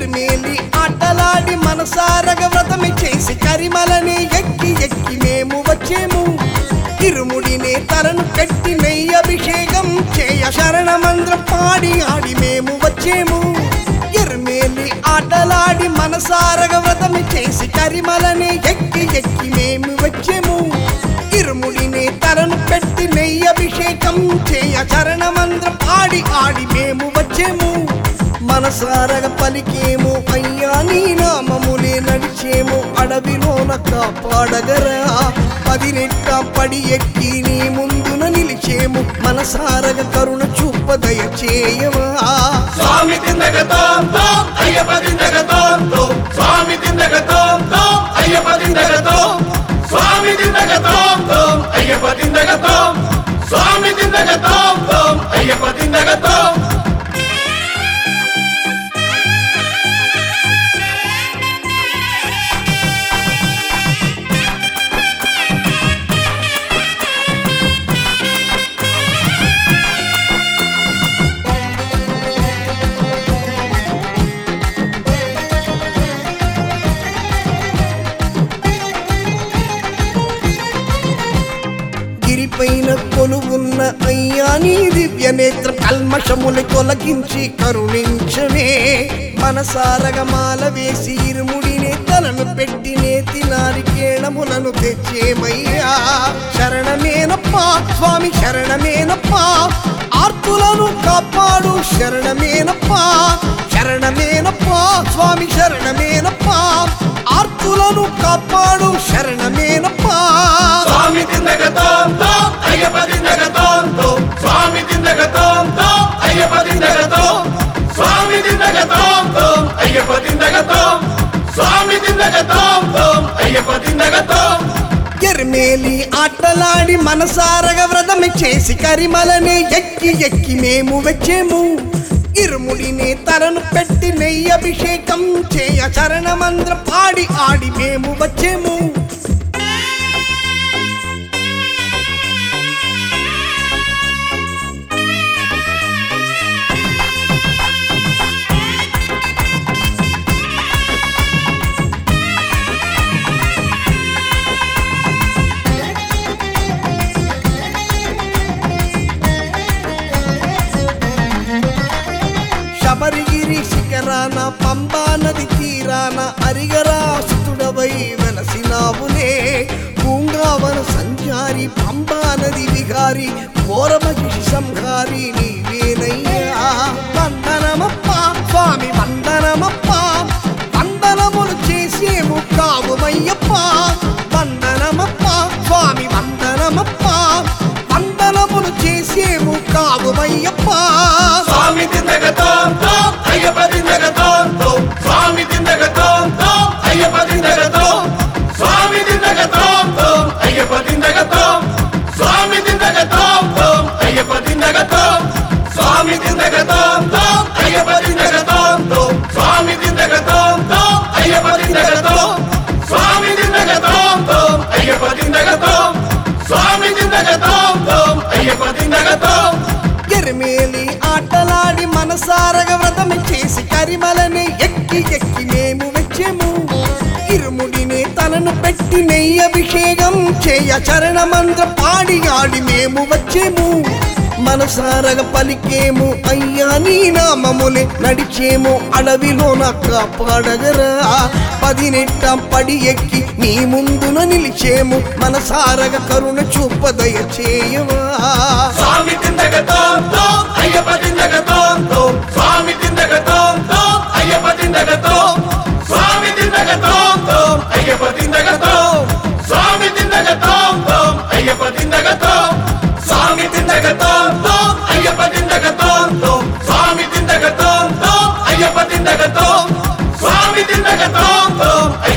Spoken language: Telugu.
ఎరుమేలి ఆటలాడి మనసారగ వ్రతమి చేసి కరిమలని ఎక్కి ఎక్కి మేము వచ్చేము ఇరుముడినే తలను కట్టి నెయ్యి అభిషేకం చేయ శరణమంత్రం పాడి ఆడి మేము వచ్చేము ఎరుమేలి ఆటలాడి మనసారగ వ్రతమి చేసి కరిమలని ఎక్కి ఎక్కి మేము వచ్చేము ఇరుముడిని తలను పెట్టి నెయ్యి అభిషేకం చేయ చరణమంత్రం పాడి ఆడి మేము వచ్చేము మనసారగ పలికేము అయ్యా నీ నామములే నడిచేము అడవిలోన కాపాడగరా పదినెట్ట పడి ఎక్కి నీ ముందున నిలిచేము మనసారగ కరుణ చూపదయ చేయవా స్వామి తిందగ తోం తోం అయ్యప్ప తిందగ తోం తోం స్వామి తిందగ తోం తోం అయ్యప్ప తిందగ తోం స్వామి తిందగ తోం తోం అయ్యప్ప తిందగ తోం స్వామి తిందగ తోం తోం అయ్యప్ప తిందగ తోం గిరిపైన కొలువున్న అయ్యా నీ దివ్య నేత్ర కల్మషములు తొలగించి కరుణించవే మనసారగ మాల వేసి ఇరుముడినే తలను పెట్టి నేతి నారికేణములను తెచ్చేమయ్యా శరణమేనప్పా స్వామి శరణమేనప్పా ఆర్తులను కాపాడు శరణమేనప్పా శరణమేనప్పా స్వామి శరణమేనప్పా ఆర్తులను కాపాడు శరణమేనప్పా స్వామి తిందగ తోం తోం అయ్యప్ప తిందగ తోం తోం స్వామి తిందగ తోం తోం అయ్యప్ప తిందగ తోం స్వామి తిందగ తోం తోం అయ్యప్ప తిందగ తోం స్వామి తిందగ తోం తోం అయ్యప్ప తిందగ తోం ఎర్మేలి ఆటలాడి మనసారగ వ్రతమి చేసి కరిమలని ఎక్కి ఎక్కి మేము వచ్చేము ఇరుముడిని తలను పెట్టి నెయ్యి అభిషేకం చేయ చరణమంత్ర పాడి ఆడి మేము వచ్చేము శబరిగిరి శిఖరాన పంబా నది తీరాన అరిగరాసుతుడవై వెలసినావులే పూంగావన సంచారి పంబా నది విహారి ఘోరమహిషి సంహారి నీవేనయ్యా వందనమప్ప స్వామి వందనమప్ప వందనములు చేసేము కావుమయ్యప్ప వందనమప్ప స్వామి వందనమప్ప వందనములు చేసేము కావుమయ్యప్ప స్వామి తిందగ తోం తోం అయ్యప్ప తిందగ తోం తోం స్వామి తిందగ తోం తోం అయ్యప్ప తిందగ తోం స్వామి తిందగ తోం తోం అయ్యప్ప తిందగ తోం స్వామి తిందగ తోం తోం అయ్యప్ప తిందగ తోం స్వామి తిందగ తోం తోం అయ్యప్ప తిందగ తోం తోం స్వామి తిందగ తోం తోం అయ్యప్ప తిందగ తోం స్వామి తిందగ తోం తోం అయ్యప్ప తిందగ తోం స్వామి తిందగ తోం తోం అయ్యప్ప తిందగ తోం ఎరిమేలి ఆటలాడి మనసారగ వ్రతమి చేసి కరిమలని ఎక్కి ఎక్కి మేము వచ్చేము ఇరుముడిని తలను పెట్టి నెయ్యి అభిషేకం చేయ చరణమంత్ర పాడి ఆడి మేము వచ్చేము మనసారగ పలికేము అయ్యా నీ నామములే నడిచేము అడవిలోన కాపాడగరా పదినెట్ట పడి ఎక్కి నీ ముందున నిలిచేము మనసారగ కరుణ చూపదయ చేయవా స్వామి తిందగ తోం తోం అయ్యప్ప తిందగ తోం తోం స్వామి తిందగ తోం తోం అయ్యప్ప తిందగ తోం స్వామి తిందగ తోం తోం అయ్యప్ప తిందగ తోం స్వామి తిందగ తోం తోం అయ్యప్ప తిందగ తోం స్వామి తిందగ తోం తోం అయ్యప్ప తిందగ తోం తోం స్వామి తిందగ తోం తోం అయ్యప్ప తిందగ తోం స్వామి తిందగ తోం తోం